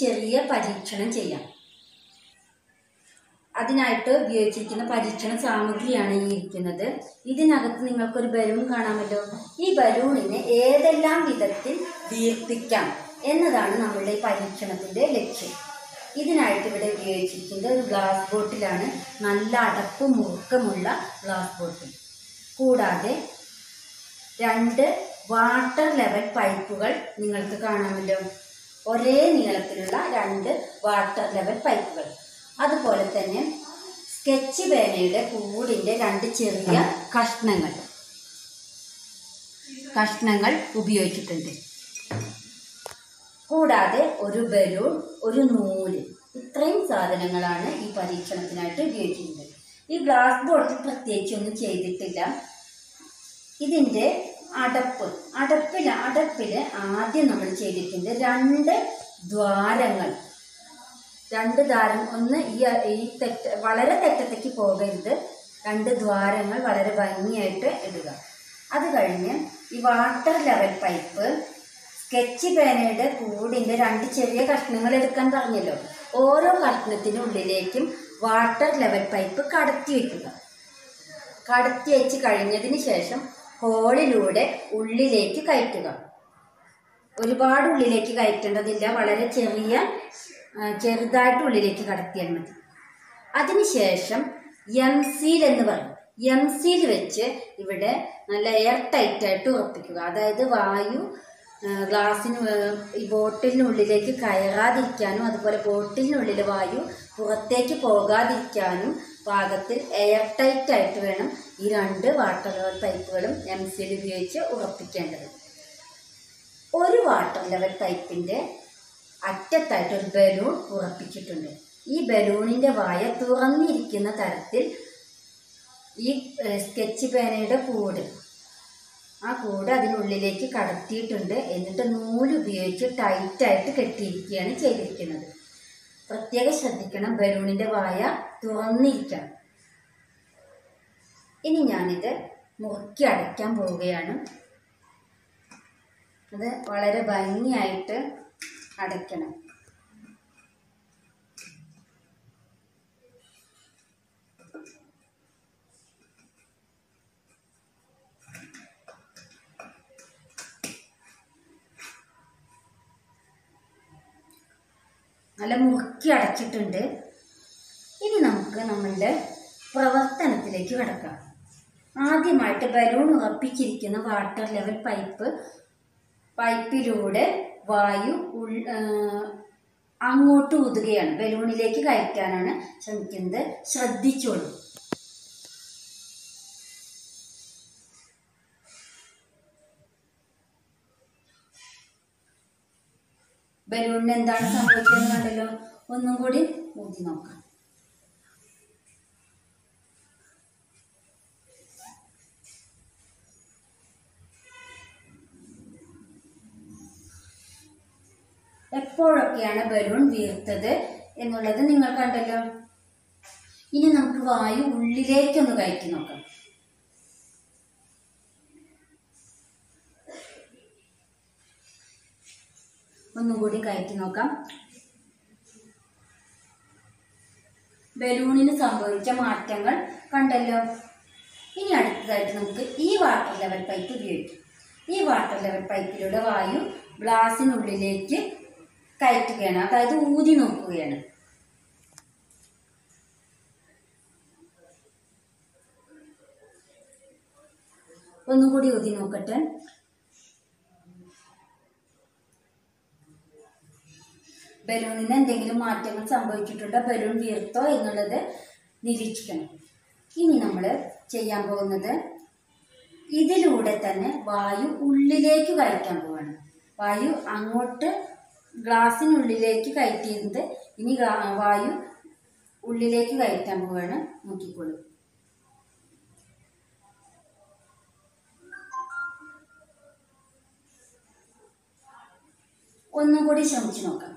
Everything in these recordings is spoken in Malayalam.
ചെറിയ പരീക്ഷണം ചെയ്യാം അതിനായിട്ട് ഉപയോഗിച്ചിരിക്കുന്ന പരീക്ഷണ സാമഗ്രിയാണ് ഈ ഇരിക്കുന്നത് ഇതിനകത്ത് നിങ്ങൾക്കൊരു ബലൂൺ കാണാമല്ലോ ഈ ബലൂണിനെ ഏതെല്ലാം വിധത്തിൽ വീർപ്പിക്കാം എന്നതാണ് നമ്മളുടെ ഈ പരീക്ഷണത്തിന്റെ ലക്ഷ്യം ഇതിനായിട്ട് ഇവിടെ ഉപയോഗിച്ചിരിക്കുന്നത് ഒരു ഗ്ലാസ് ബോട്ടിലാണ് നല്ല അടപ്പ് മുറുക്കമുള്ള ഗ്ലാസ് ബോട്ടിൽ കൂടാതെ രണ്ട് വാട്ടർ ലെവൽ പൈപ്പുകൾ നിങ്ങൾക്ക് കാണാമല്ലോ ഒരേ നീളത്തിലുള്ള രണ്ട് വാട്ടർ ലെവൽ പൈപ്പുകൾ അതുപോലെ തന്നെ സ്കെച്ച് പേനയുടെ കൂടിൻ്റെ രണ്ട് ചെറിയ കഷ്ണങ്ങൾ കഷ്ണങ്ങൾ ഉപയോഗിച്ചിട്ടുണ്ട് കൂടാതെ ഒരു ബലൂൺ ഒരു നൂല് ഇത്രയും സാധനങ്ങളാണ് ഈ പരീക്ഷണത്തിനായിട്ട് ഉപയോഗിച്ചിട്ടുള്ളത് ഈ ഗ്ലാസ് ബോട്ടിൽ പ്രത്യേകിച്ച് ഒന്നും ചെയ്തിട്ടില്ല ഇതിൻ്റെ അടപ്പ് അടപ്പിൽ അടപ്പിൽ ആദ്യം നമ്മൾ ചെയ്തിട്ടുണ്ട് രണ്ട് ദ്വാരങ്ങൾ രണ്ട് ദ്വാരം ഒന്ന് ഈ ഈ തെറ്റ് വളരെ തെറ്റത്തേക്ക് പോകരുത് രണ്ട് ദ്വാരങ്ങൾ വളരെ ഭംഗിയായിട്ട് ഇടുക അത് കഴിഞ്ഞ് ഈ വാട്ടർ ലെവൽ പൈപ്പ് സ്കെച്ച് പേനയുടെ കൂടിൻ്റെ രണ്ട് ചെറിയ കഷ്ണങ്ങൾ എടുക്കാൻ പറഞ്ഞല്ലോ ഓരോ കഷ്ണത്തിനുള്ളിലേക്കും വാട്ടർ ലെവൽ പൈപ്പ് കടത്തി വയ്ക്കുക കടത്തി വെച്ച് കഴിഞ്ഞതിന് ശേഷം ഹോളിലൂടെ ഉള്ളിലേക്ക് കയറ്റുക ഒരുപാട് ഉള്ളിലേക്ക് കയറ്റേണ്ടതില്ല വളരെ ചെറിയ ആ, ചെറുതായിട്ട് ഉള്ളിലേക്ക് കടത്തിയാൽ മതി അതിനുശേഷം എം സീൽ എന്ന് പറയും എം സീൽ വെച്ച് ഇവിടെ നല്ല എയർ ടൈറ്റ് ആയിട്ട് ഉറപ്പിക്കുക അതായത് വായു ആ, ഗ്ലാസ്സിന് വേ- ഈ ബോട്ടിലിനുള്ളിലേക്ക് കയറാതിരിക്കാനും അതുപോലെ ബോട്ടിലിനുള്ളിൽ വായു പുറത്തേക്ക് പോകാതിരിക്കാനും പാകത്തിൽ എയർ ടൈറ്റ് ആയിട്ട് വേണം ഈ രണ്ട് വാട്ടർ ലെവൽ പൈപ്പുകളും എം സീൽ ഉപയോഗിച്ച് ഉറപ്പിക്കേണ്ടത് ഒരു വാട്ടർ ലെവൽ പൈപ്പിൻ്റെ അറ്റത്തായിട്ട് ഒരു ബലൂൺ ഉറപ്പിച്ചിട്ടുണ്ട് ഈ ബലൂണിൻ്റെ വായ തുറന്നിരിക്കുന്ന തരത്തിൽ ഈ ഏഹ്, സ്കെച്ച് പേനയുടെ കൂട് ആ കൂട് അതിനുള്ളിലേക്ക് കടത്തിയിട്ടുണ്ട് എന്നിട്ട് നൂല് ഉപയോഗിച്ച് ടൈറ്റായിട്ട് കെട്ടിയിരിക്കുകയാണ് ചെയ്തിരിക്കുന്നത് പ്രത്യേകം ശ്രദ്ധിക്കണം ബലൂണിൻ്റെ വായ തുറന്നിരിക്കണം ഇനി ഞാനിത് മുറുക്കി അടയ്ക്കാൻ പോവുകയാണ് അത് വളരെ ഭംഗിയായിട്ട് അടയ്ക്കണം നല്ല മുറുക്കി അടച്ചിട്ടുണ്ട് ഇനി നമുക്ക് നമ്മളുടെ പ്രവർത്തനത്തിലേക്ക് കിടക്കാം ആദ്യമായിട്ട് ബലൂൺ ഉറപ്പിച്ചിരിക്കുന്ന വാട്ടർ ലെവൽ പൈപ്പ് പൈപ്പിലൂടെ വായു ഉൾ ആ, അങ്ങോട്ട് ഊതുകയാണ് ബലൂണിലേക്ക് കയറ്റാനാണ് ശ്രമിക്കുന്നത് ശ്രദ്ധിച്ചോളൂ ബലൂണിന് എന്താണ് സംഭവിച്ചതെന്ന് കണ്ടല്ലോ ഒന്നും കൂടി ഊതി നോക്കാം എപ്പോഴൊക്കെയാണ് ബലൂൺ വീർത്തത് എന്നുള്ളത് നിങ്ങൾ കണ്ടല്ലോ ഇനി നമുക്ക് വായു ഉള്ളിലേക്കൊന്ന് കയറ്റി നോക്കാം ഒന്നും കൂടി കയറ്റി നോക്കാം ബലൂണിന് സംഭവിച്ച മാറ്റങ്ങൾ കണ്ടല്ലോ ഇനി അടുത്തതായിട്ട് നമുക്ക് ഈ വാട്ടർ ലെവൽ പൈപ്പ് ഉപയോഗിക്കാം ഈ വാട്ടർ ലെവൽ പൈപ്പിലൂടെ വായു ഗ്ലാസിനുള്ളിലേക്ക് കയറ്റുകയാണ് അതായത് ഊതി നോക്കുകയാണ് ഒന്നുകൂടി ഊതി നോക്കട്ടെ ബലൂണിന് എന്തെങ്കിലും മാറ്റങ്ങൾ സംഭവിച്ചിട്ടുണ്ടോ ബലൂൺ വീർത്തോ എന്നുള്ളത് നിരീക്ഷിക്കണം ഇനി നമ്മൾ ചെയ്യാൻ പോകുന്നത് ഇതിലൂടെ തന്നെ വായു ഉള്ളിലേക്ക് കയറ്റാൻ പോവാണ് വായു അങ്ങോട്ട് ഗ്ലാസ്സിനുള്ളിലേക്ക് കയറ്റിയിരുന്നത് ഇനി ഗ്ലാ- വായു ഉള്ളിലേക്ക് കയറ്റാൻ പോവാണ് നോക്കിക്കോളൂ ഒന്നും കൂടി ശ്രമിച്ചു നോക്കാം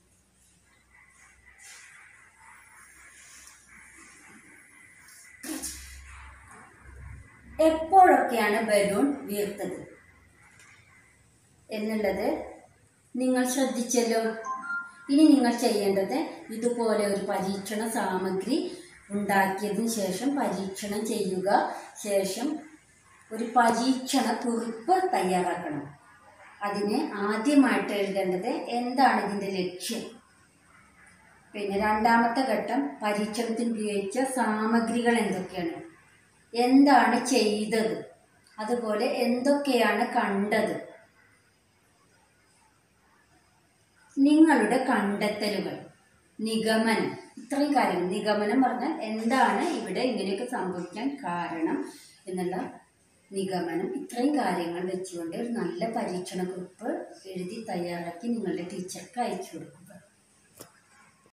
എപ്പോഴൊക്കെയാണ് ബലൂൺ വീർത്തത് എന്നുള്ളത് നിങ്ങൾ ശ്രദ്ധിച്ചല്ലോ ഇനി നിങ്ങൾ ചെയ്യേണ്ടത് ഇതുപോലെ ഒരു പരീക്ഷണ സാമഗ്രി ഉണ്ടാക്കിയതിന് ശേഷം പരീക്ഷണം ചെയ്യുക ശേഷം ഒരു പരീക്ഷണ കുറിപ്പ് തയ്യാറാക്കണം അതിന് ആദ്യമായിട്ട് എഴുതേണ്ടത് എന്താണ് ഇതിൻ്റെ ലക്ഷ്യം പിന്നെ രണ്ടാമത്തെ ഘട്ടം പരീക്ഷണത്തിന് ഉപയോഗിച്ച സാമഗ്രികൾ എന്തൊക്കെയാണ് എന്താണ് ചെയ്തത് അതുപോലെ എന്തൊക്കെയാണ് കണ്ടത് നിങ്ങളുടെ കണ്ടെത്തലുകൾ നിഗമനം ഇത്രയും കാര്യങ്ങൾ നിഗമനം പറഞ്ഞാൽ എന്താണ് ഇവിടെ ഇങ്ങനെയൊക്കെ സംഭവിക്കാൻ കാരണം എന്നുള്ള നിഗമനം ഇത്രയും കാര്യങ്ങൾ വെച്ചുകൊണ്ട് ഒരു നല്ല പരീക്ഷണക്കുറിപ്പ് എഴുതി തയ്യാറാക്കി നിങ്ങളുടെ ടീച്ചർക്ക് അയച്ചു കൊടുക്കും